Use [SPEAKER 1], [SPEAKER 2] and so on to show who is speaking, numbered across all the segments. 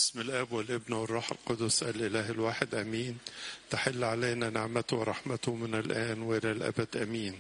[SPEAKER 1] بسم الاب والابن والروح القدس الاله الواحد امين تحل علينا نعمته ورحمته من الان والى الابد امين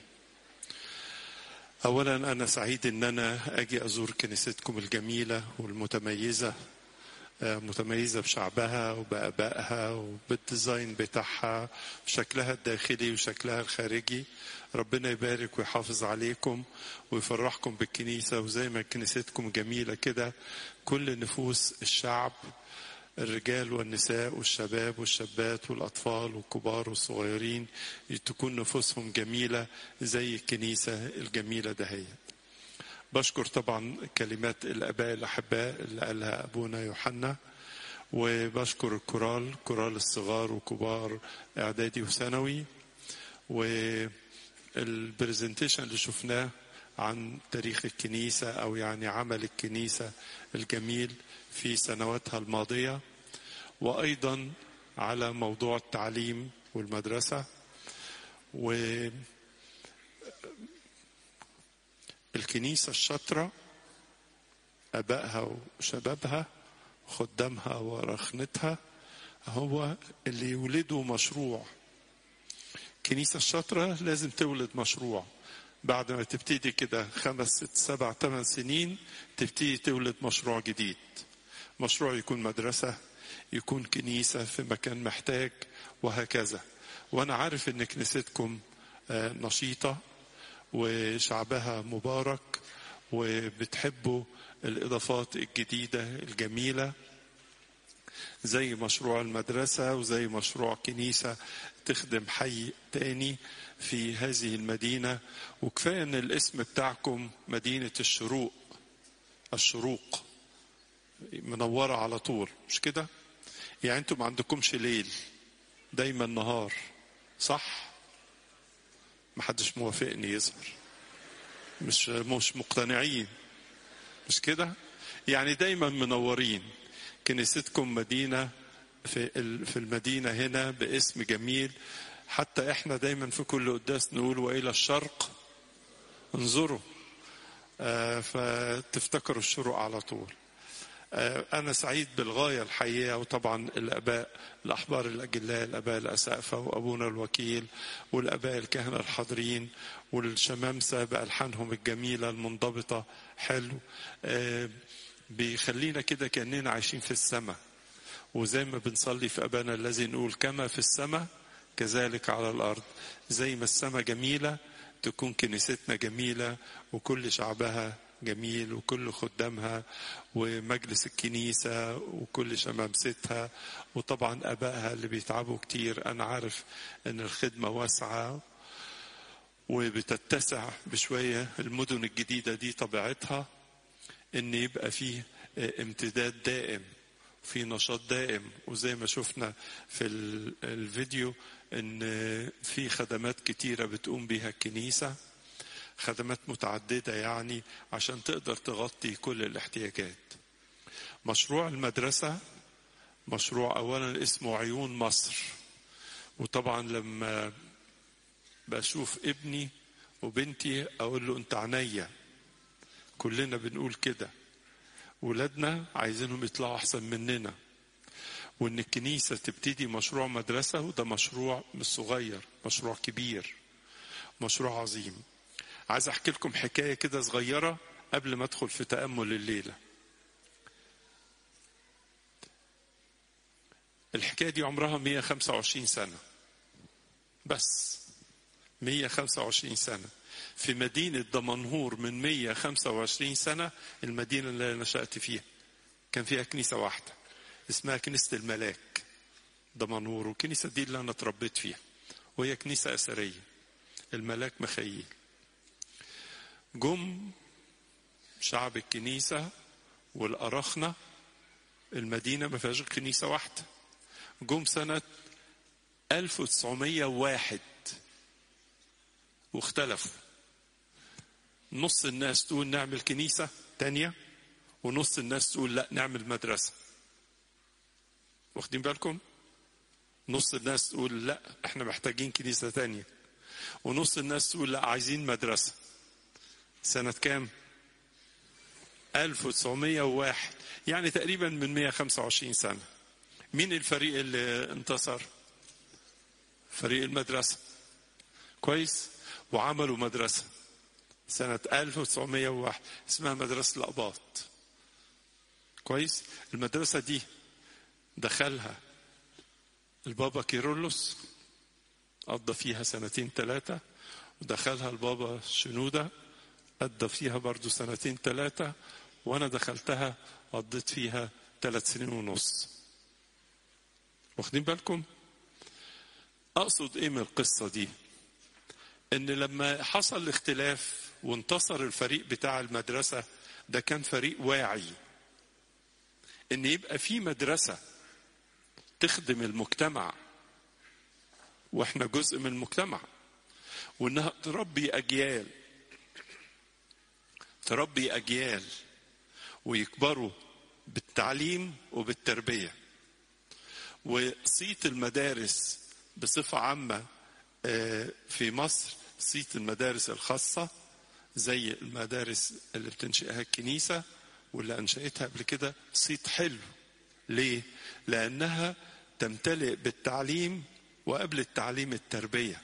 [SPEAKER 1] اولا انا سعيد ان انا اجي ازور كنيستكم الجميله والمتميزه متميزه بشعبها وبابائها وبالديزاين بتاعها وشكلها الداخلي وشكلها الخارجي ربنا يبارك ويحافظ عليكم ويفرحكم بالكنيسه وزي ما كنيستكم جميله كده كل نفوس الشعب الرجال والنساء والشباب والشابات والأطفال والكبار والصغيرين تكون نفوسهم جميلة زي الكنيسة الجميلة دهيت بشكر طبعا كلمات الآباء الأحباء اللي قالها أبونا يوحنا وبشكر الكورال كورال الصغار وكبار إعدادي وثانوي والبرزنتيشن اللي شفناه عن تاريخ الكنيسة أو يعني عمل الكنيسة الجميل في سنواتها الماضية وأيضا على موضوع التعليم والمدرسة و الكنيسة الشاطرة أبائها وشبابها خدامها ورخنتها هو اللي يولدوا مشروع الكنيسة الشاطرة لازم تولد مشروع بعد ما تبتدي كده خمس ست سبع ثمان سنين تبتدي تولد مشروع جديد مشروع يكون مدرسة يكون كنيسة في مكان محتاج وهكذا وأنا عارف إن كنيستكم نشيطة وشعبها مبارك وبتحبوا الإضافات الجديدة الجميلة زي مشروع المدرسة وزي مشروع كنيسة تخدم حي تاني في هذه المدينة وكفاية ان الاسم بتاعكم مدينة الشروق الشروق منورة على طول مش كده يعني انتم ما عندكمش ليل دايما نهار صح محدش موافقني يظهر مش مش مقتنعين مش كده يعني دايما منورين كنيستكم مدينة في في المدينة هنا باسم جميل حتى احنا دايما في كل قداس نقول والى الشرق انظروا آه فتفتكروا الشروق على طول آه انا سعيد بالغايه الحقيقه وطبعا الاباء الاحبار الاجلاء الاباء الاسقفه وابونا الوكيل والاباء الكهنه الحاضرين والشمامسه بالحانهم الجميله المنضبطه حلو آه بيخلينا كده كاننا عايشين في السماء وزي ما بنصلي في ابانا الذي نقول كما في السماء كذلك على الارض زي ما السماء جميله تكون كنيستنا جميله وكل شعبها جميل وكل خدامها ومجلس الكنيسة وكل شمامستها وطبعا أبائها اللي بيتعبوا كتير أنا عارف أن الخدمة واسعة وبتتسع بشوية المدن الجديدة دي طبيعتها أن يبقى فيه امتداد دائم في نشاط دائم وزي ما شفنا في الفيديو ان في خدمات كتيرة بتقوم بها الكنيسة خدمات متعددة يعني عشان تقدر تغطي كل الاحتياجات مشروع المدرسة مشروع أولا اسمه عيون مصر وطبعا لما بشوف ابني وبنتي أقول له أنت عينيا كلنا بنقول كده ولادنا عايزينهم يطلعوا أحسن مننا وإن الكنيسة تبتدي مشروع مدرسة وده مشروع مش صغير مشروع كبير مشروع عظيم عايز احكي لكم حكايه كده صغيره قبل ما ادخل في تامل الليله الحكايه دي عمرها 125 سنه بس 125 سنه في مدينه دمنهور من 125 سنه المدينه اللي نشات فيها كان فيها كنيسه واحده اسمها كنيسه الملاك دمنهور والكنيسه دي اللي انا اتربيت فيها وهي كنيسه اثريه الملاك مخيل جم شعب الكنيسة والأرخنة المدينة ما فيهاش كنيسة واحدة جم سنة 1901 واختلفوا نص الناس تقول نعمل كنيسة تانية ونص الناس تقول لا نعمل مدرسة واخدين بالكم نص الناس تقول لا احنا محتاجين كنيسة تانية ونص الناس تقول لا عايزين مدرسة سنة كام 1901 يعني تقريبا من 125 سنة مين الفريق اللي انتصر فريق المدرسة كويس وعملوا مدرسة سنة 1901 اسمها مدرسة الأباط كويس المدرسة دي دخلها البابا كيرلس قضى فيها سنتين ثلاثة ودخلها البابا شنودة قضى فيها برضو سنتين ثلاثة وأنا دخلتها قضيت فيها ثلاث سنين ونص واخدين بالكم أقصد إيه من القصة دي إن لما حصل الاختلاف وانتصر الفريق بتاع المدرسة ده كان فريق واعي إن يبقى في مدرسة تخدم المجتمع واحنا جزء من المجتمع وانها تربي اجيال تربي اجيال ويكبروا بالتعليم وبالتربيه وصيت المدارس بصفه عامه في مصر صيت المدارس الخاصه زي المدارس اللي بتنشئها الكنيسه واللي انشاتها قبل كده صيت حلو ليه لانها تمتلئ بالتعليم وقبل التعليم التربيه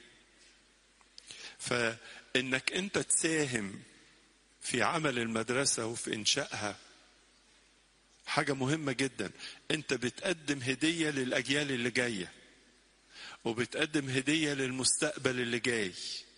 [SPEAKER 1] فانك انت تساهم في عمل المدرسه وفي انشائها حاجه مهمه جدا انت بتقدم هديه للاجيال اللي جايه وبتقدم هديه للمستقبل اللي جاي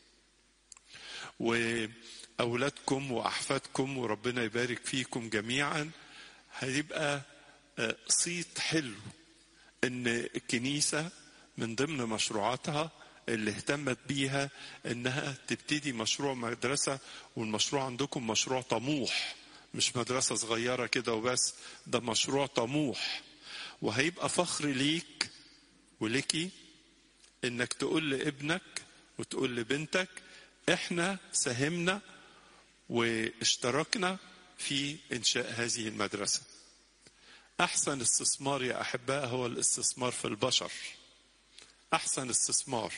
[SPEAKER 1] واولادكم واحفادكم وربنا يبارك فيكم جميعا هيبقى صيت حلو ان الكنيسه من ضمن مشروعاتها اللي اهتمت بيها انها تبتدي مشروع مدرسه والمشروع عندكم مشروع طموح مش مدرسه صغيره كده وبس ده مشروع طموح وهيبقى فخر ليك وليكي انك تقول لابنك وتقول لبنتك احنا ساهمنا واشتركنا في انشاء هذه المدرسه احسن استثمار يا احباء هو الاستثمار في البشر احسن استثمار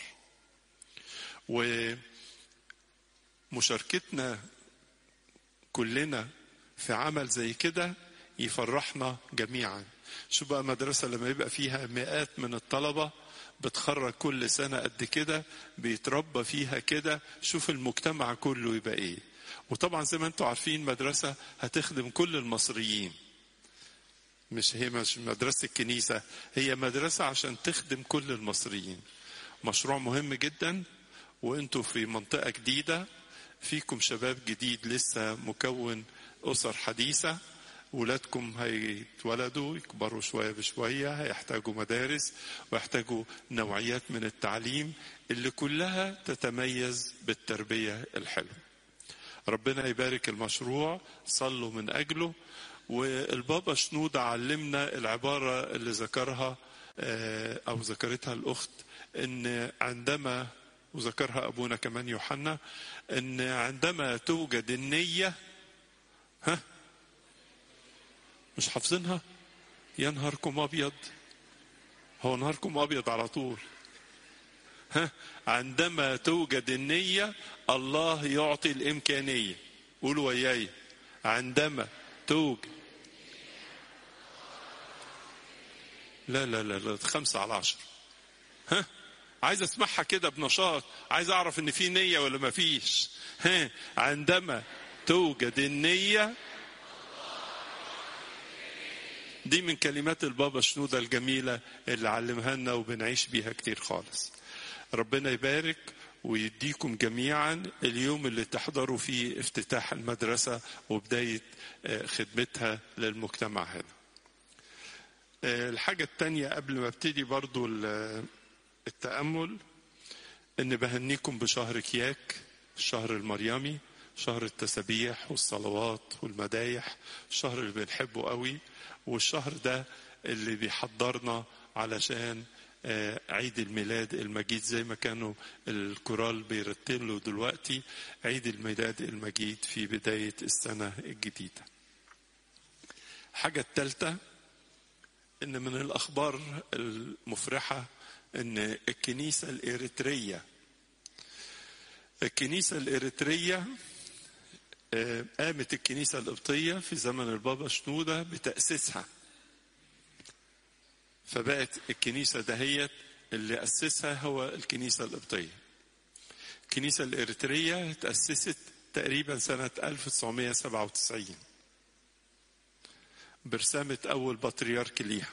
[SPEAKER 1] ومشاركتنا كلنا في عمل زي كده يفرحنا جميعا شو بقى مدرسة لما يبقى فيها مئات من الطلبة بتخرج كل سنة قد كده بيتربى فيها كده شوف المجتمع كله يبقى ايه وطبعا زي ما انتم عارفين مدرسة هتخدم كل المصريين مش هي مش مدرسة الكنيسة هي مدرسة عشان تخدم كل المصريين مشروع مهم جدا وانتوا في منطقة جديدة فيكم شباب جديد لسه مكون أسر حديثة ولادكم هيتولدوا يكبروا شوية بشوية هيحتاجوا مدارس ويحتاجوا نوعيات من التعليم اللي كلها تتميز بالتربية الحلوة ربنا يبارك المشروع صلوا من أجله والبابا شنودة علمنا العبارة اللي ذكرها أو ذكرتها الأخت إن عندما وذكرها أبونا كمان يوحنا إن عندما توجد النية ها مش حافظينها يا نهاركم أبيض هو نهاركم أبيض على طول ها عندما توجد النية الله يعطي الإمكانية قولوا وياي عندما توجد لا لا لا لا خمسة على عشر ها عايز اسمعها كده بنشاط عايز اعرف ان في نية ولا ما فيش ها عندما توجد النية دي من كلمات البابا شنودة الجميلة اللي علمها لنا وبنعيش بيها كتير خالص ربنا يبارك ويديكم جميعا اليوم اللي تحضروا فيه افتتاح المدرسة وبداية خدمتها للمجتمع هنا الحاجة التانية قبل ما ابتدي برضو التأمل ان بهنيكم بشهر كياك الشهر المريمي شهر التسابيح والصلوات والمدايح الشهر اللي بنحبه قوي والشهر ده اللي بيحضرنا علشان عيد الميلاد المجيد زي ما كانوا الكورال بيرتلوا دلوقتي عيد الميلاد المجيد في بداية السنة الجديدة الحاجة الثالثة ان من الاخبار المفرحة ان الكنيسة الاريترية الكنيسة الاريترية قامت الكنيسة القبطية في زمن البابا شنودة بتأسيسها فبقت الكنيسة دهيت اللي أسسها هو الكنيسة القبطية الكنيسة الإريترية تأسست تقريبا سنة 1997 برسامة أول بطريرك ليها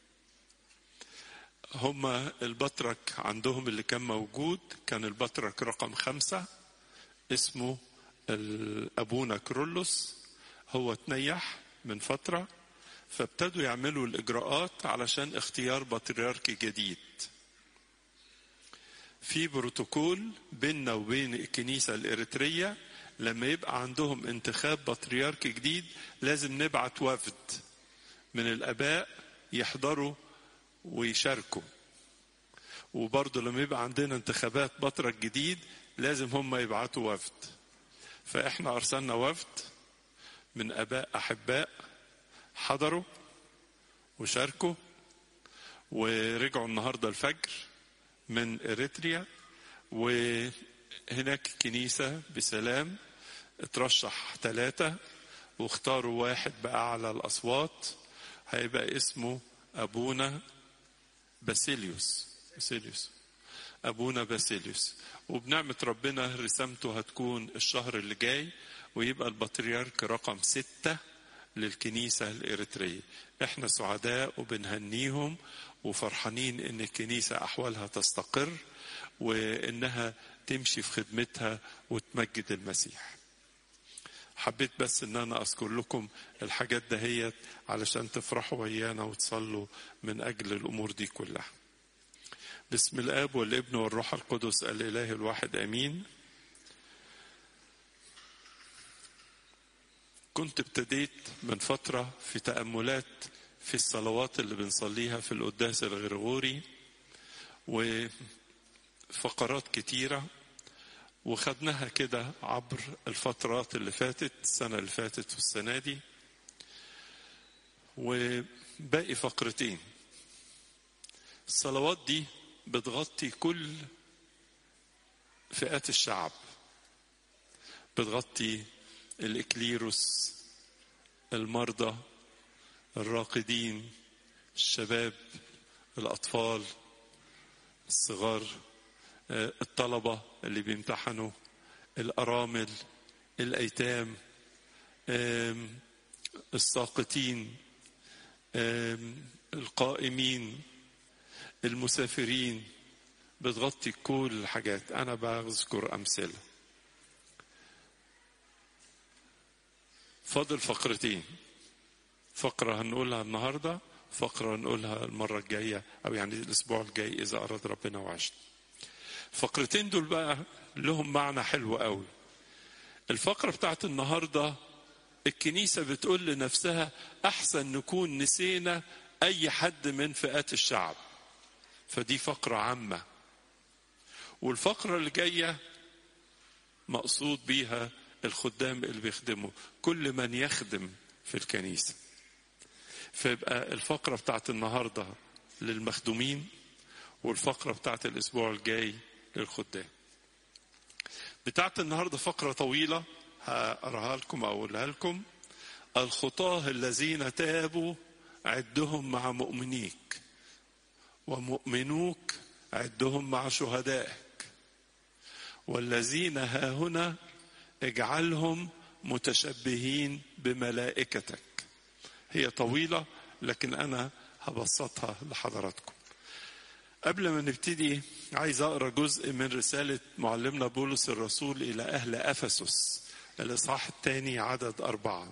[SPEAKER 1] هما البطرك عندهم اللي كان موجود كان البطرك رقم خمسة اسمه أبونا كرولوس هو تنيح من فترة فابتدوا يعملوا الإجراءات علشان اختيار بطريرك جديد في بروتوكول بيننا وبين الكنيسة الإريترية لما يبقى عندهم انتخاب بطريرك جديد لازم نبعت وفد من الآباء يحضروا ويشاركوا وبرضه لما يبقى عندنا انتخابات بطرك جديد لازم هم يبعتوا وفد فاحنا ارسلنا وفد من اباء احباء حضروا وشاركوا ورجعوا النهارده الفجر من اريتريا وهناك كنيسه بسلام اترشح ثلاثه واختاروا واحد باعلى الاصوات هيبقى اسمه ابونا باسيليوس باسيليوس ابونا باسيليوس وبنعمة ربنا رسامته هتكون الشهر اللي جاي ويبقى البطريرك رقم ستة للكنيسة الإريترية احنا سعداء وبنهنيهم وفرحانين ان الكنيسة احوالها تستقر وانها تمشي في خدمتها وتمجد المسيح حبيت بس ان انا اذكر لكم الحاجات دهيت علشان تفرحوا ويانا وتصلوا من اجل الامور دي كلها بسم الاب والابن والروح القدس الاله الواحد امين كنت ابتديت من فتره في تاملات في الصلوات اللي بنصليها في القداس الغرغوري وفقرات كتيره وخدناها كده عبر الفترات اللي فاتت السنه اللي فاتت والسنه دي وباقي فقرتين الصلوات دي بتغطي كل فئات الشعب بتغطي الإكليروس المرضى الراقدين الشباب الأطفال الصغار الطلبة اللي بيمتحنوا الأرامل الأيتام الساقطين القائمين المسافرين بتغطي كل الحاجات انا بذكر امثله فاضل فقرتين فقره هنقولها النهارده فقره هنقولها المره الجايه او يعني الاسبوع الجاي اذا اراد ربنا وعشت الفقرتين دول بقى لهم معنى حلو قوي الفقره بتاعت النهارده الكنيسه بتقول لنفسها احسن نكون نسينا اي حد من فئات الشعب فدي فقرة عامة والفقرة اللي جاية مقصود بيها الخدام اللي بيخدموا كل من يخدم في الكنيسة فيبقى الفقرة بتاعت النهاردة للمخدومين والفقرة بتاعت الأسبوع الجاي للخدام بتاعت النهاردة فقرة طويلة هقراها لكم أو أقولها لكم الخطاة الذين تابوا عدهم مع مؤمنيك ومؤمنوك عدهم مع شهدائك والذين ها هنا اجعلهم متشبهين بملائكتك هي طويلة لكن أنا هبسطها لحضراتكم قبل ما نبتدي عايز أقرأ جزء من رسالة معلمنا بولس الرسول إلى أهل أفسس الإصحاح الثاني عدد أربعة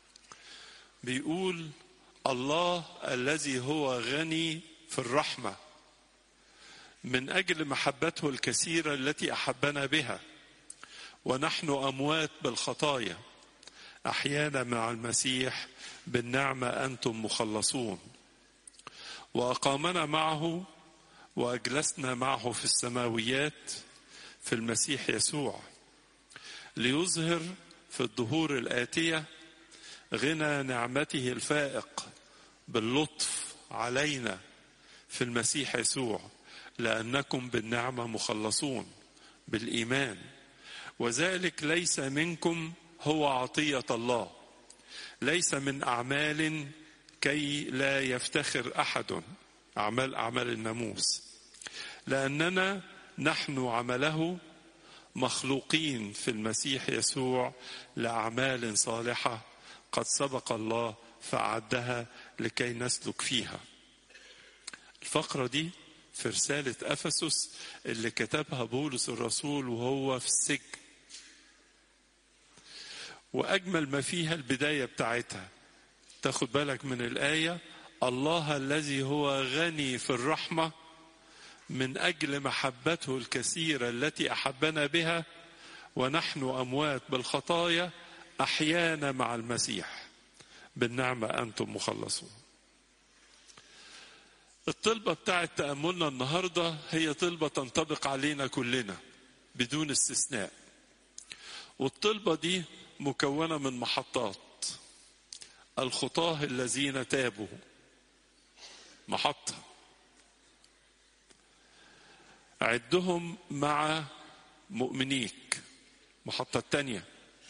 [SPEAKER 1] بيقول الله الذي هو غني في الرحمه من اجل محبته الكثيره التي احبنا بها ونحن اموات بالخطايا احيانا مع المسيح بالنعمه انتم مخلصون واقامنا معه واجلسنا معه في السماويات في المسيح يسوع ليظهر في الظهور الاتيه غنى نعمته الفائق باللطف علينا في المسيح يسوع لانكم بالنعمه مخلصون بالايمان وذلك ليس منكم هو عطيه الله ليس من اعمال كي لا يفتخر احد اعمال اعمال الناموس لاننا نحن عمله مخلوقين في المسيح يسوع لاعمال صالحه قد سبق الله فاعدها لكي نسلك فيها الفقره دي في رساله افسس اللي كتبها بولس الرسول وهو في السجن واجمل ما فيها البدايه بتاعتها تاخد بالك من الايه الله الذي هو غني في الرحمه من اجل محبته الكثيره التي احبنا بها ونحن اموات بالخطايا احيانا مع المسيح بالنعمه انتم مخلصون الطلبه بتاعه تاملنا النهارده هي طلبه تنطبق علينا كلنا بدون استثناء والطلبه دي مكونه من محطات الخطاه الذين تابوا محطه عدهم مع مؤمنيك محطة الثانية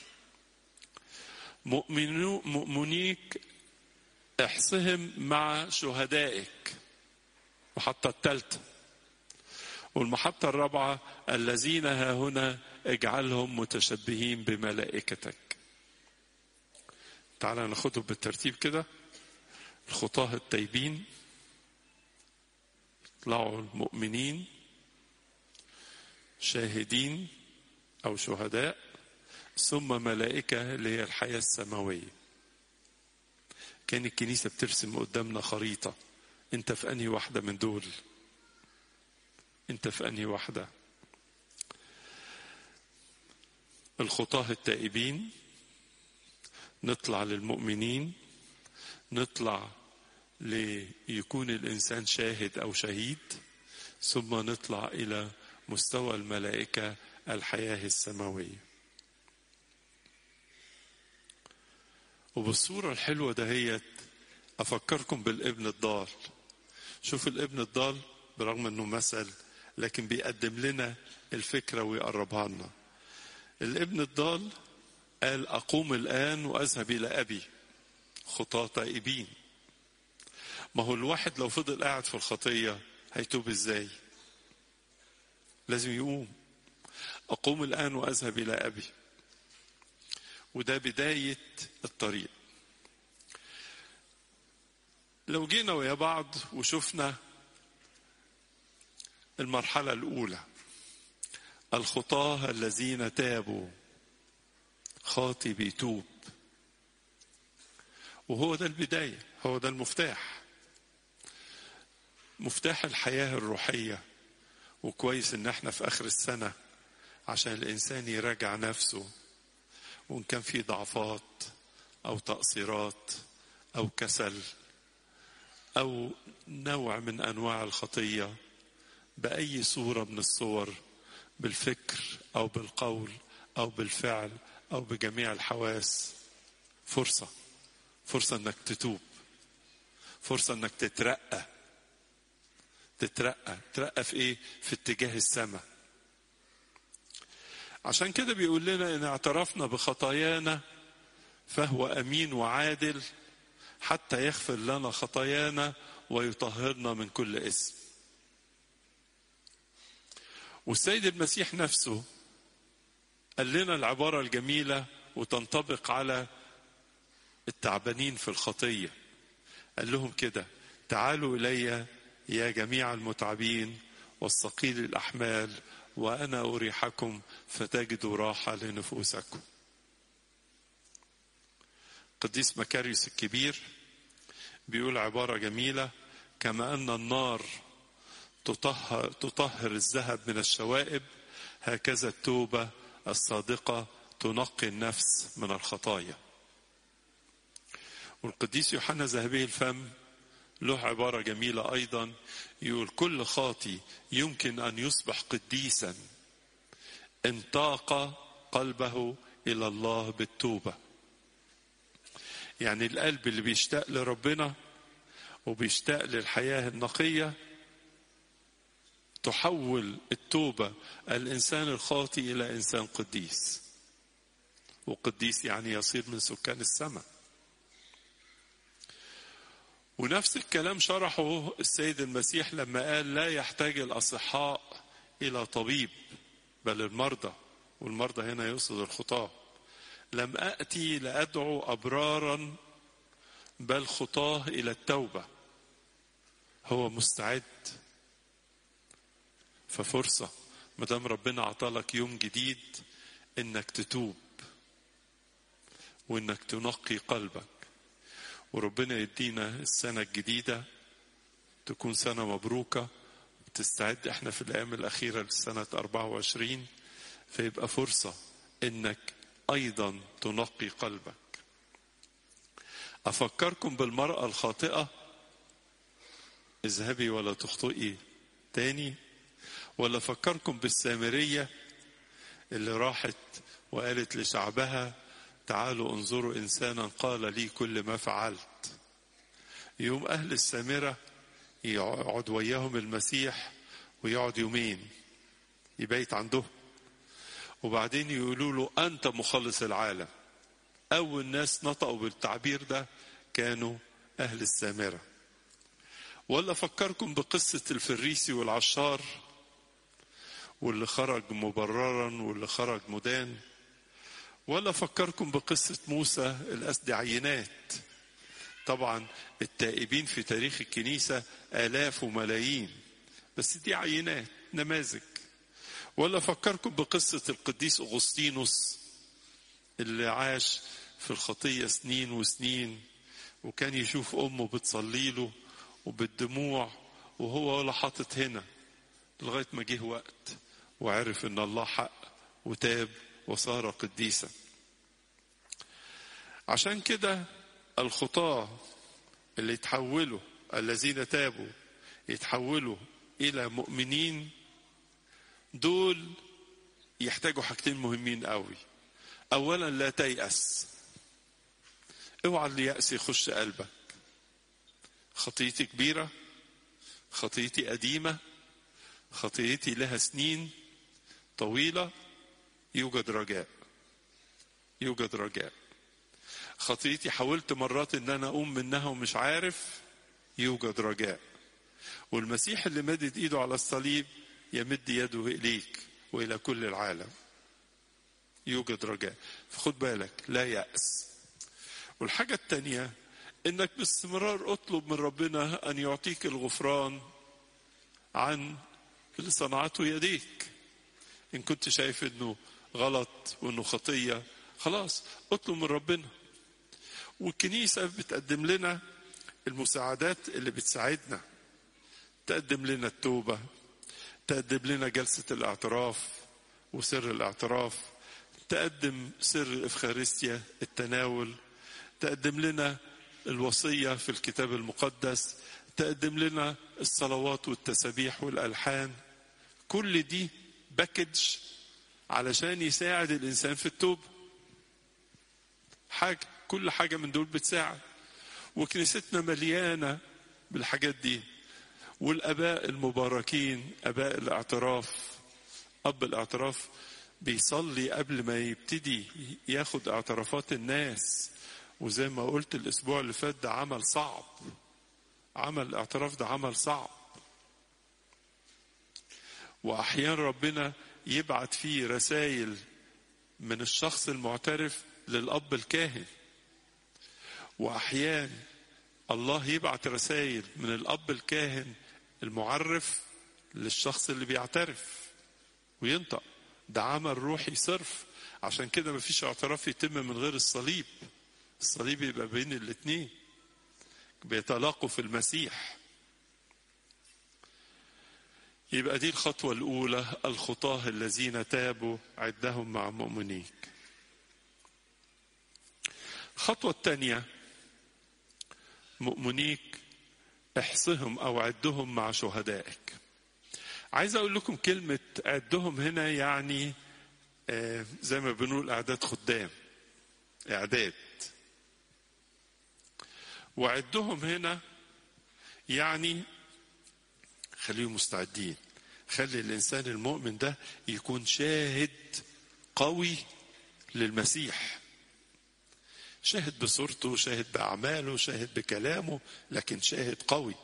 [SPEAKER 1] مؤمنو مؤمنيك احصهم مع شهدائك المحطة الثالثة والمحطة الرابعة الذين ها هنا اجعلهم متشبهين بملائكتك تعال ناخدهم بالترتيب كده الخطاة التايبين يطلعوا المؤمنين شاهدين او شهداء ثم ملائكه اللي هي الحياه السماويه كان الكنيسه بترسم قدامنا خريطه انت في انهي واحده من دول انت في انهي واحده الخطاه التائبين نطلع للمؤمنين نطلع ليكون الانسان شاهد او شهيد ثم نطلع الى مستوى الملائكة الحياة السماوية وبالصورة الحلوة دهيت أفكركم بالابن الضال شوف الابن الضال برغم أنه مثل لكن بيقدم لنا الفكرة ويقربها لنا الابن الضال قال أقوم الآن وأذهب إلى أبي خطاة تائبين ما هو الواحد لو فضل قاعد في الخطية هيتوب ازاي لازم يقوم أقوم الآن وأذهب إلى أبي وده بداية الطريق لو جينا ويا بعض وشفنا المرحلة الأولى الخطاة الذين تابوا خاطي بيتوب وهو ده البداية هو ده المفتاح مفتاح الحياة الروحية وكويس ان احنا في اخر السنة عشان الانسان يراجع نفسه وان كان في ضعفات او تقصيرات او كسل او نوع من انواع الخطية باي صورة من الصور بالفكر او بالقول او بالفعل او بجميع الحواس فرصة فرصة انك تتوب فرصة انك تترقى تترقى ترقى في ايه في اتجاه السماء عشان كده بيقول لنا ان اعترفنا بخطايانا فهو امين وعادل حتى يغفر لنا خطايانا ويطهرنا من كل اسم والسيد المسيح نفسه قال لنا العباره الجميله وتنطبق على التعبانين في الخطيه قال لهم كده تعالوا الي يا جميع المتعبين والثقيل الاحمال وانا اريحكم فتجدوا راحه لنفوسكم قديس مكاريوس الكبير بيقول عباره جميله كما ان النار تطهر تطهر الذهب من الشوائب هكذا التوبه الصادقه تنقي النفس من الخطايا والقديس يوحنا ذهبي الفم له عبارة جميلة أيضا يقول كل خاطي يمكن أن يصبح قديسا إن طاق قلبه إلى الله بالتوبة يعني القلب اللي بيشتاق لربنا وبيشتاق للحياة النقية تحول التوبة الإنسان الخاطي إلى إنسان قديس وقديس يعني يصير من سكان السماء ونفس الكلام شرحه السيد المسيح لما قال لا يحتاج الأصحاء إلى طبيب بل المرضى والمرضى هنا يقصد الخطاة لم أأتي لأدعو أبرارا بل خطاه إلى التوبة هو مستعد ففرصة ما دام ربنا عطالك يوم جديد إنك تتوب وإنك تنقي قلبك وربنا يدينا السنة الجديدة تكون سنة مبروكة تستعد احنا في الأيام الأخيرة لسنة 24 فيبقى فرصة إنك أيضا تنقي قلبك أفكركم بالمرأة الخاطئة اذهبي ولا تخطئي تاني ولا أفكركم بالسامرية اللي راحت وقالت لشعبها تعالوا انظروا إنسانا قال لي كل ما فعلت يوم أهل السامرة يقعد وياهم المسيح ويقعد يومين يبيت عندهم وبعدين يقولوا له أنت مخلص العالم أول ناس نطقوا بالتعبير ده كانوا أهل السامرة ولا فكركم بقصة الفريسي والعشار واللي خرج مبررا واللي خرج مدان ولا فكركم بقصة موسى الأسد عينات طبعا التائبين في تاريخ الكنيسة آلاف وملايين بس دي عينات نماذج ولا فكركم بقصة القديس أغسطينوس اللي عاش في الخطية سنين وسنين وكان يشوف أمه بتصلي له وبالدموع وهو ولا حاطط هنا لغاية ما جه وقت وعرف إن الله حق وتاب وصار قديسا عشان كده الخطاة اللي يتحولوا الذين تابوا يتحولوا إلى مؤمنين دول يحتاجوا حاجتين مهمين قوي اولا لا تيأس اوعى اليأس يخش قلبك خطيتي كبيرة خطيتي قديمة خطيتي لها سنين طويلة يوجد رجاء يوجد رجاء خطيتي حاولت مرات ان انا اقوم منها ومش عارف يوجد رجاء والمسيح اللي مدد ايده على الصليب يمد يده اليك والى كل العالم يوجد رجاء فخد بالك لا يأس والحاجة التانية انك باستمرار اطلب من ربنا ان يعطيك الغفران عن اللي صنعته يديك ان كنت شايف انه غلط وانه خطية خلاص اطلب من ربنا والكنيسة بتقدم لنا المساعدات اللي بتساعدنا تقدم لنا التوبة تقدم لنا جلسة الاعتراف وسر الاعتراف تقدم سر الإفخارستيا التناول تقدم لنا الوصية في الكتاب المقدس تقدم لنا الصلوات والتسابيح والألحان كل دي باكج علشان يساعد الإنسان في التوبة حاجة كل حاجة من دول بتساعد وكنيستنا مليانة بالحاجات دي والاباء المباركين اباء الاعتراف اب الاعتراف بيصلي قبل ما يبتدي ياخد اعترافات الناس وزي ما قلت الاسبوع اللي فات ده عمل صعب عمل الاعتراف ده عمل صعب واحيانا ربنا يبعت فيه رسائل من الشخص المعترف للاب الكاهن واحيانا الله يبعت رسائل من الاب الكاهن المعرف للشخص اللي بيعترف وينطق ده عمل روحي صرف عشان كده مفيش اعتراف يتم من غير الصليب الصليب يبقى بين الاتنين بيتلاقوا في المسيح يبقى دي الخطوة الأولى الخطاة الذين تابوا عدهم مع مؤمنيك الخطوة الثانية مؤمنيك احصهم او عدهم مع شهدائك عايز اقول لكم كلمة عدهم هنا يعني آه زي ما بنقول اعداد خدام اعداد وعدهم هنا يعني خليهم مستعدين خلي الانسان المؤمن ده يكون شاهد قوي للمسيح شاهد بصورته شاهد بأعماله شاهد بكلامه لكن شاهد قوي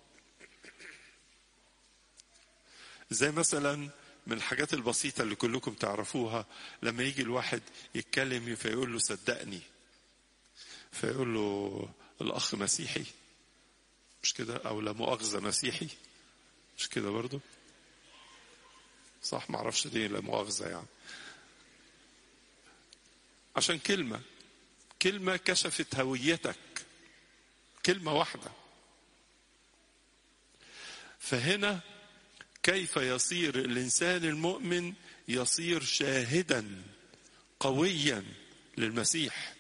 [SPEAKER 1] زي مثلا من الحاجات البسيطة اللي كلكم تعرفوها لما يجي الواحد يتكلم فيقول له صدقني فيقول له الأخ مسيحي مش كده أو لا مؤاخذة مسيحي مش كده برضو صح معرفش دي لا مؤاخذة يعني عشان كلمة كلمة كشفت هويتك كلمة واحدة فهنا كيف يصير الإنسان المؤمن يصير شاهدا قويا للمسيح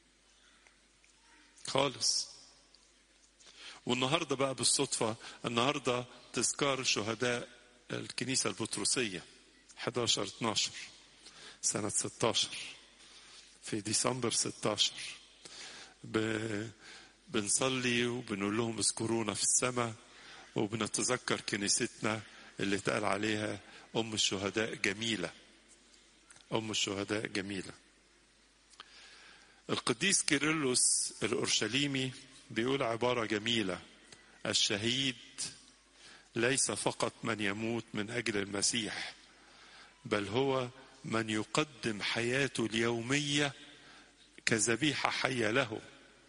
[SPEAKER 1] خالص والنهارده بقى بالصدفة النهارده تذكار شهداء الكنيسة البطرسية 11 12 سنة 16 في ديسمبر 16 ب... بنصلي وبنقول لهم اذكرونا في السماء وبنتذكر كنيستنا اللي اتقال عليها أم الشهداء جميلة أم الشهداء جميلة القديس كيرلس الأورشليمي بيقول عبارة جميلة الشهيد ليس فقط من يموت من أجل المسيح بل هو من يقدم حياته اليومية كذبيحة حية له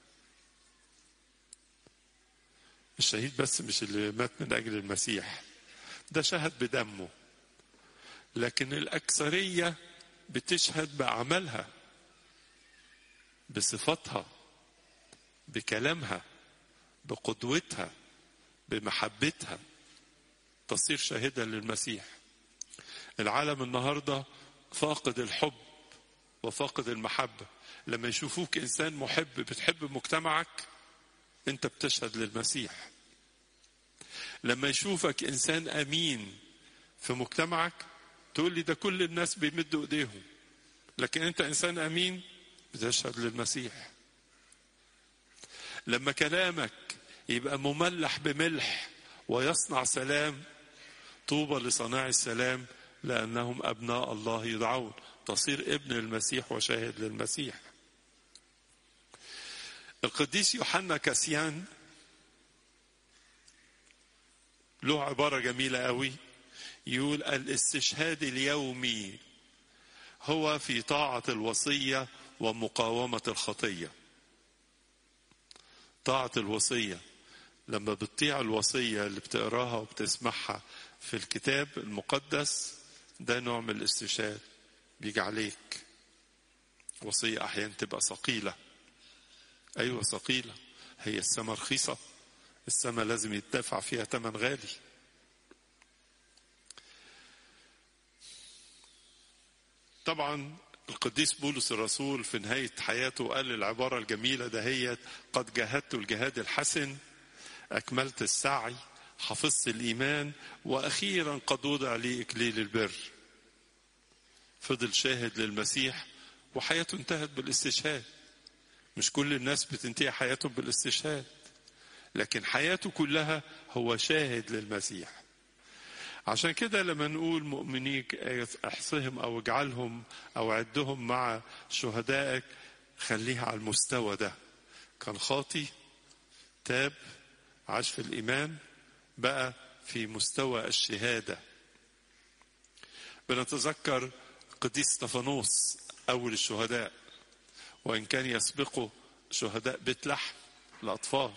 [SPEAKER 1] الشهيد بس مش اللي مات من أجل المسيح ده شهد بدمه لكن الأكثرية بتشهد بأعمالها بصفاتها بكلامها بقدوتها بمحبتها تصير شاهدا للمسيح العالم النهارده فاقد الحب وفاقد المحبه لما يشوفوك انسان محب بتحب مجتمعك انت بتشهد للمسيح لما يشوفك انسان امين في مجتمعك تقول لي ده كل الناس بيمدوا ايديهم لكن انت انسان امين بتشهد للمسيح لما كلامك يبقى مملح بملح ويصنع سلام طوبى لصناع السلام لانهم ابناء الله يدعون تصير ابن المسيح وشاهد للمسيح القديس يوحنا كاسيان له عبارة جميلة قوي يقول الاستشهاد اليومي هو في طاعة الوصية ومقاومة الخطية طاعة الوصية لما بتطيع الوصية اللي بتقراها وبتسمعها في الكتاب المقدس ده نوع من الاستشهاد بيجي عليك وصية أحيانا تبقى ثقيلة أيوة ثقيلة هي السماء رخيصة السماء لازم يدفع فيها ثمن غالي طبعا القديس بولس الرسول في نهاية حياته قال العبارة الجميلة دهيت قد جاهدت الجهاد الحسن أكملت السعي حفظت الإيمان وأخيرا قد وضع لي إكليل البر فضل شاهد للمسيح وحياته انتهت بالاستشهاد مش كل الناس بتنتهي حياتهم بالاستشهاد لكن حياته كلها هو شاهد للمسيح عشان كده لما نقول مؤمنيك احصهم او اجعلهم او عدهم مع شهدائك خليها على المستوى ده كان خاطي تاب عاش في الايمان بقى في مستوى الشهاده بنتذكر قديس استفانوس اول الشهداء وان كان يسبقه شهداء بيت لحم الاطفال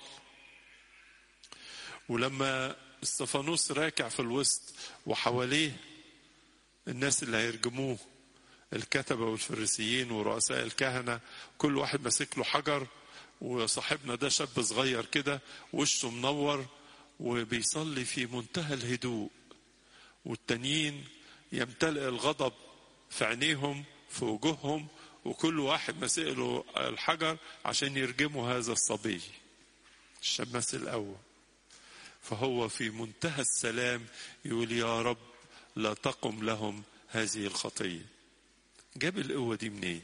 [SPEAKER 1] ولما استفانوس راكع في الوسط وحواليه الناس اللي هيرجموه الكتبة والفريسيين ورؤساء الكهنة كل واحد ماسك له حجر وصاحبنا ده شاب صغير كده وشه منور وبيصلي في منتهى الهدوء والتانيين يمتلئ الغضب في عينيهم في وجوههم وكل واحد ماسك له الحجر عشان يرجموا هذا الصبي الشماس الأول فهو في منتهى السلام يقول يا رب لا تقم لهم هذه الخطيه جاب القوه دي منين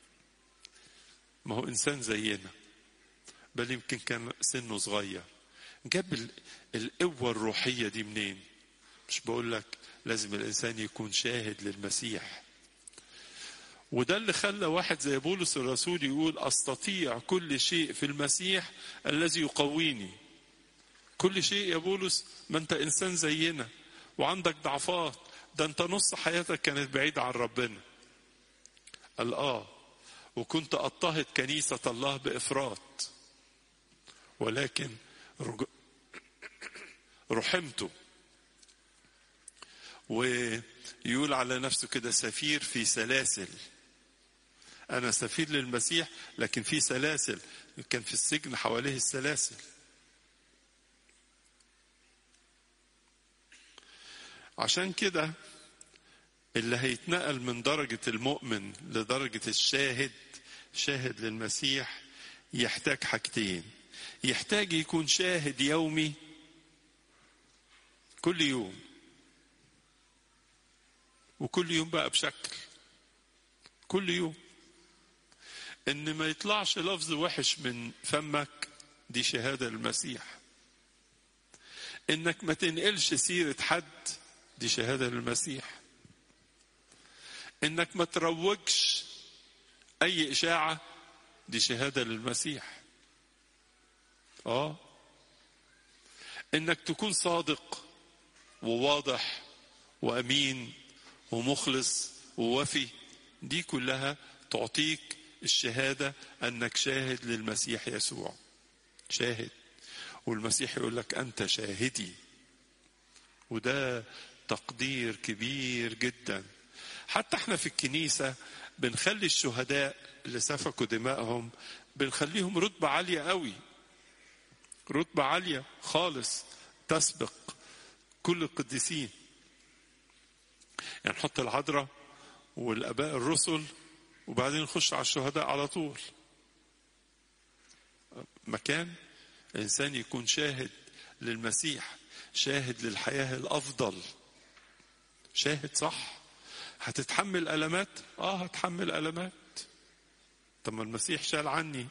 [SPEAKER 1] ما هو انسان زينا بل يمكن كان سنه صغير جاب القوه الروحيه دي منين مش بقول لك لازم الانسان يكون شاهد للمسيح وده اللي خلى واحد زي بولس الرسول يقول استطيع كل شيء في المسيح الذي يقويني كل شيء يا بولس ما انت انسان زينا وعندك ضعفات ده انت نص حياتك كانت بعيدة عن ربنا قال اه وكنت اضطهد كنيسة الله بافراط ولكن رج... رحمته ويقول على نفسه كده سفير في سلاسل انا سفير للمسيح لكن في سلاسل كان في السجن حواليه السلاسل عشان كده اللي هيتنقل من درجة المؤمن لدرجة الشاهد شاهد للمسيح يحتاج حاجتين يحتاج يكون شاهد يومي كل يوم وكل يوم بقى بشكل كل يوم ان ما يطلعش لفظ وحش من فمك دي شهادة للمسيح انك ما تنقلش سيرة حد دي شهادة للمسيح انك ما تروجش اي اشاعة دي شهادة للمسيح اه انك تكون صادق وواضح وامين ومخلص ووفي دي كلها تعطيك الشهادة انك شاهد للمسيح يسوع شاهد والمسيح يقول لك انت شاهدي وده تقدير كبير جدا حتى احنا في الكنيسة بنخلي الشهداء اللي سفكوا دمائهم بنخليهم رتبة عالية قوي رتبة عالية خالص تسبق كل القديسين يعني نحط العذراء والاباء الرسل وبعدين نخش على الشهداء على طول مكان الانسان يكون شاهد للمسيح شاهد للحياه الافضل شاهد صح هتتحمل المات اه هتحمل المات طب ما المسيح شال عني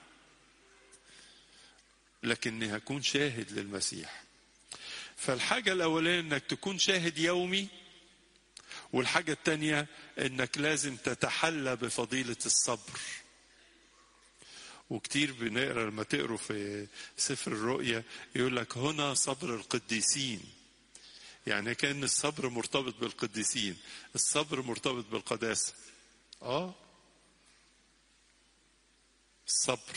[SPEAKER 1] لكني هكون شاهد للمسيح فالحاجة الأولانية إنك تكون شاهد يومي والحاجة التانية إنك لازم تتحلى بفضيلة الصبر وكتير بنقرا لما تقروا في سفر الرؤيا يقول لك هنا صبر القديسين يعني كان الصبر مرتبط بالقديسين الصبر مرتبط بالقداسة اه الصبر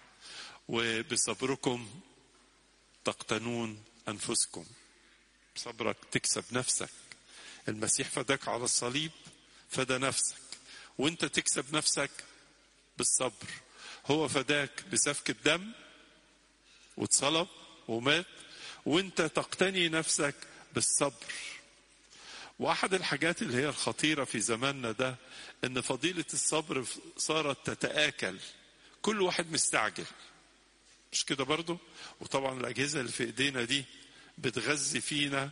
[SPEAKER 1] وبصبركم تقتنون أنفسكم صبرك تكسب نفسك المسيح فداك على الصليب فدى نفسك وانت تكسب نفسك بالصبر هو فداك بسفك الدم واتصلب ومات وانت تقتني نفسك بالصبر واحد الحاجات اللي هي الخطيرة في زماننا ده ان فضيلة الصبر صارت تتآكل كل واحد مستعجل مش كده برضو وطبعا الأجهزة اللي في ايدينا دي بتغذي فينا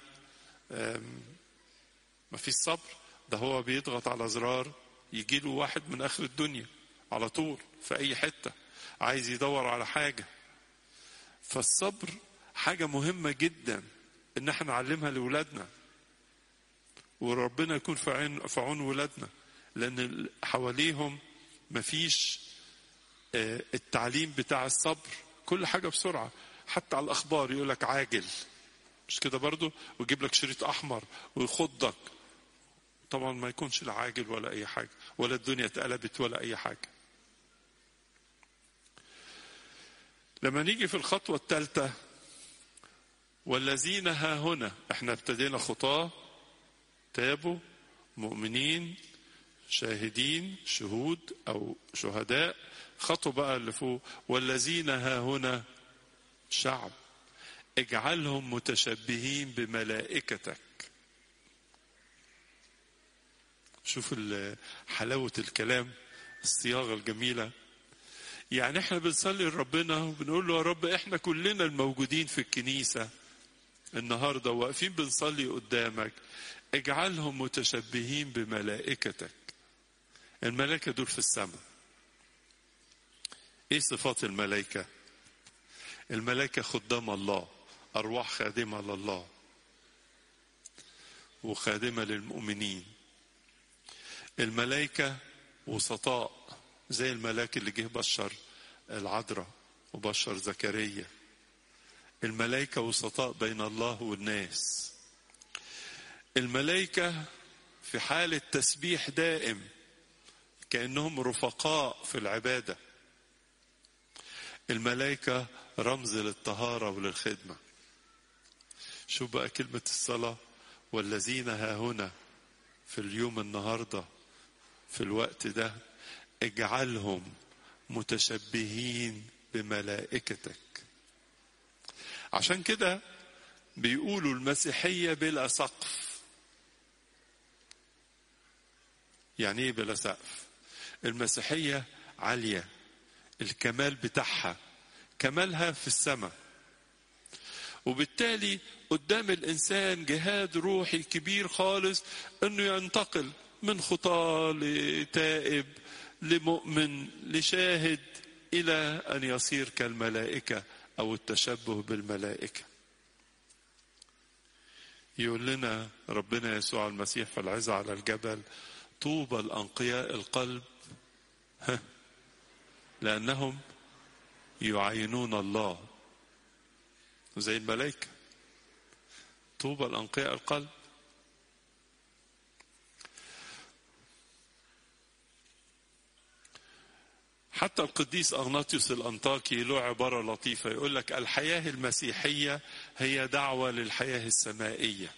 [SPEAKER 1] ما فيش صبر ده هو بيضغط على زرار يجي له واحد من اخر الدنيا على طول في اي حتة عايز يدور على حاجة فالصبر حاجة مهمة جدا ان احنا نعلمها لاولادنا وربنا يكون في عين في عون ولادنا لان حواليهم مفيش التعليم بتاع الصبر كل حاجة بسرعة حتى على الأخبار يقول لك عاجل مش كده برضو ويجيب لك شريط أحمر ويخضك طبعا ما يكونش لا عاجل ولا أي حاجة ولا الدنيا اتقلبت ولا أي حاجة لما نيجي في الخطوة الثالثة والذين ها هنا احنا ابتدينا خطاة تابوا مؤمنين شاهدين شهود او شهداء خطوا بقى اللي فوق والذين ها هنا شعب اجعلهم متشبهين بملائكتك شوف حلاوة الكلام الصياغة الجميلة يعني احنا بنصلي لربنا وبنقول له يا رب احنا كلنا الموجودين في الكنيسة النهاردة واقفين بنصلي قدامك اجعلهم متشبهين بملائكتك الملائكة دول في السماء ايه صفات الملائكة الملائكة خدام الله أرواح خادمة لله وخادمة للمؤمنين الملائكة وسطاء زي الملاك اللي جه بشر العذراء وبشر زكريا الملائكة وسطاء بين الله والناس الملائكة في حالة تسبيح دائم كأنهم رفقاء في العبادة الملائكة رمز للطهارة وللخدمة شو بقى كلمة الصلاة والذين ها هنا في اليوم النهاردة في الوقت ده اجعلهم متشبهين بملائكتك عشان كده بيقولوا المسيحية بلا سقف يعني ايه بلا سقف المسيحية عالية الكمال بتاعها كمالها في السماء وبالتالي قدام الانسان جهاد روحي كبير خالص انه ينتقل من خطاه لتائب لمؤمن لشاهد الى ان يصير كالملائكه او التشبه بالملائكه يقول لنا ربنا يسوع المسيح في العزة على الجبل طوبى الأنقياء القلب ها لأنهم يعينون الله زي الملائكة طوبى الأنقياء القلب حتى القديس أغناطيوس الأنطاكي له عبارة لطيفة يقول لك الحياة المسيحية هي دعوة للحياة السمائية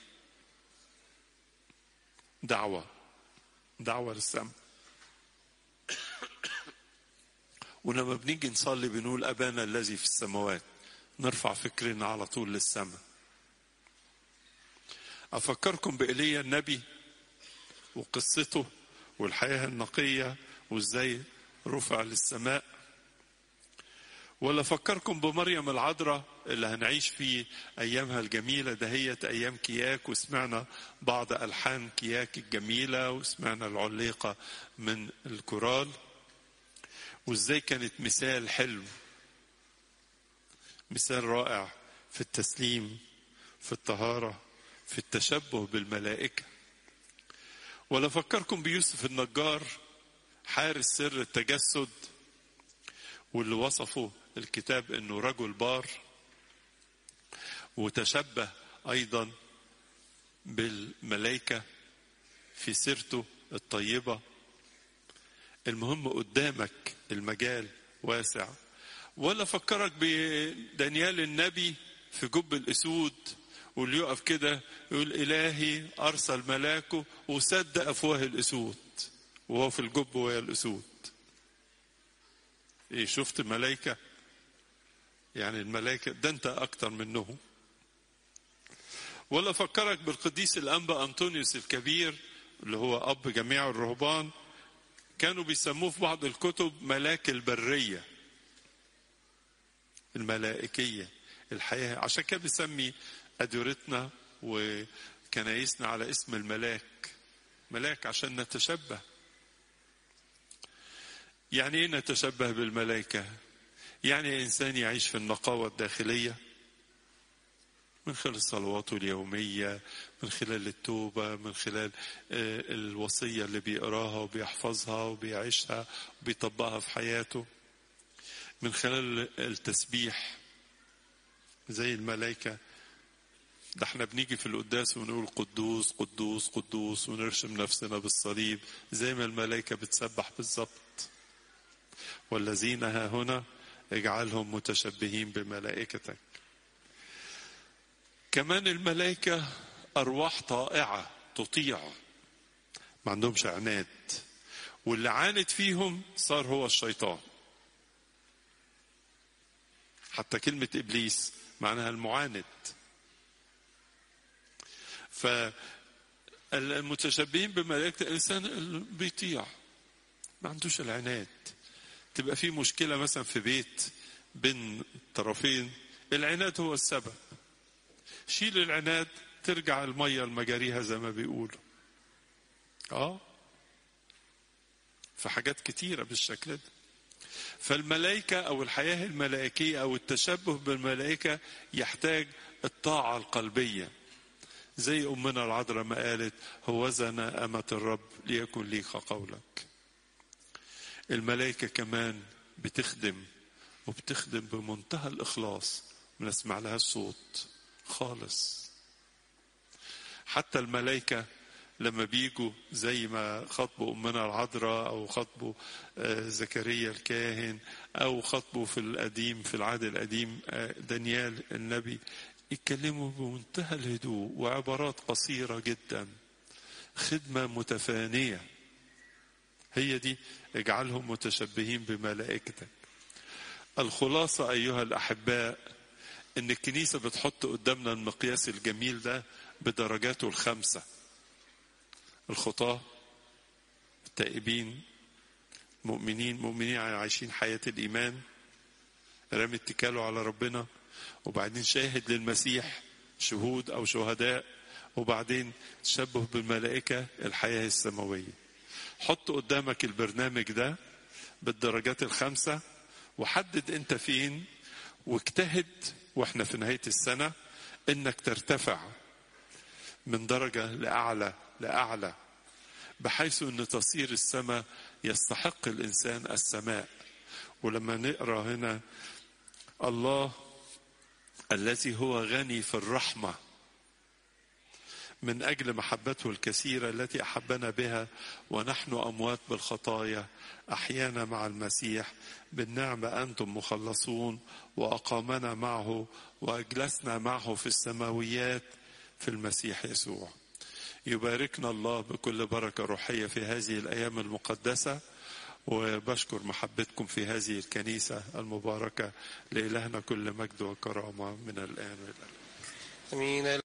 [SPEAKER 1] دعوة دعوة للسماء ولما بنيجي نصلي بنقول أبانا الذي في السماوات نرفع فكرنا على طول للسماء أفكركم بإيليا النبي وقصته والحياة النقية وإزاي رفع للسماء ولا أفكركم بمريم العذراء اللي هنعيش في أيامها الجميلة دهية أيام كياك وسمعنا بعض ألحان كياك الجميلة وسمعنا العليقة من الكورال وإزاي كانت مثال حلو مثال رائع في التسليم في الطهارة في التشبه بالملائكة ولا أفكركم بيوسف النجار حارس سر التجسد واللي وصفه الكتاب انه رجل بار وتشبه ايضا بالملائكه في سيرته الطيبه المهم قدامك المجال واسع ولا فكرك بدانيال النبي في جب الاسود واللي يقف كده يقول الهي ارسل ملاكه وسد افواه الاسود وهو في الجب وهي الاسود ايه شفت ملائكه يعني الملائكه ده انت اكتر منهم ولا فكرك بالقديس الانبا انطونيوس الكبير اللي هو اب جميع الرهبان كانوا بيسموه في بعض الكتب ملاك البريه الملائكيه الحياه عشان كده بيسمي اديرتنا وكنايسنا على اسم الملاك ملاك عشان نتشبه يعني ايه نتشبه بالملائكه يعني انسان يعيش في النقاوه الداخليه من خلال صلواته اليوميه من خلال التوبه من خلال الوصيه اللي بيقراها وبيحفظها وبيعيشها وبيطبقها في حياته من خلال التسبيح زي الملائكه ده احنا بنيجي في القداس ونقول قدوس قدوس قدوس ونرشم نفسنا بالصليب زي ما الملائكه بتسبح بالظبط والذين ها هنا اجعلهم متشبهين بملائكتك كمان الملائكة أرواح طائعة تطيع ما عندهمش عناد واللي عاند فيهم صار هو الشيطان حتى كلمة إبليس معناها المعاند فالمتشبهين بملائكة الإنسان اللي بيطيع ما عندوش العناد تبقى في مشكلة مثلا في بيت بين طرفين العناد هو السبب شيل العناد ترجع المية لمجاريها زي ما بيقولوا اه في حاجات كتيرة بالشكل ده فالملائكة أو الحياة الملائكية أو التشبه بالملائكة يحتاج الطاعة القلبية زي أمنا العذراء ما قالت هوذا أنا أمة الرب ليكن لي قولك الملائكة كمان بتخدم وبتخدم بمنتهى الإخلاص ما نسمع لها الصوت خالص حتى الملائكة لما بيجوا زي ما خطبوا أمنا العذراء أو خطبوا زكريا الكاهن أو خطبوا في القديم في العهد القديم دانيال النبي يتكلموا بمنتهى الهدوء وعبارات قصيرة جدا خدمة متفانية هي دي اجعلهم متشبهين بملائكتك الخلاصة أيها الأحباء إن الكنيسة بتحط قدامنا المقياس الجميل ده بدرجاته الخمسة الخطاة التائبين مؤمنين مؤمنين عايشين حياة الإيمان رامي اتكاله على ربنا وبعدين شاهد للمسيح شهود أو شهداء وبعدين تشبه بالملائكة الحياة السماوية حط قدامك البرنامج ده بالدرجات الخمسة وحدد انت فين واجتهد واحنا في نهاية السنة انك ترتفع من درجة لأعلى لأعلى بحيث ان تصير السماء يستحق الإنسان السماء ولما نقرأ هنا الله الذي هو غني في الرحمه من اجل محبته الكثيره التي احبنا بها ونحن اموات بالخطايا احيانا مع المسيح بالنعمه انتم مخلصون واقامنا معه واجلسنا معه في السماويات في المسيح يسوع يباركنا الله بكل بركه روحيه في هذه الايام المقدسه وبشكر محبتكم في هذه الكنيسه المباركه لالهنا كل مجد وكرامه من الان والى
[SPEAKER 2] امين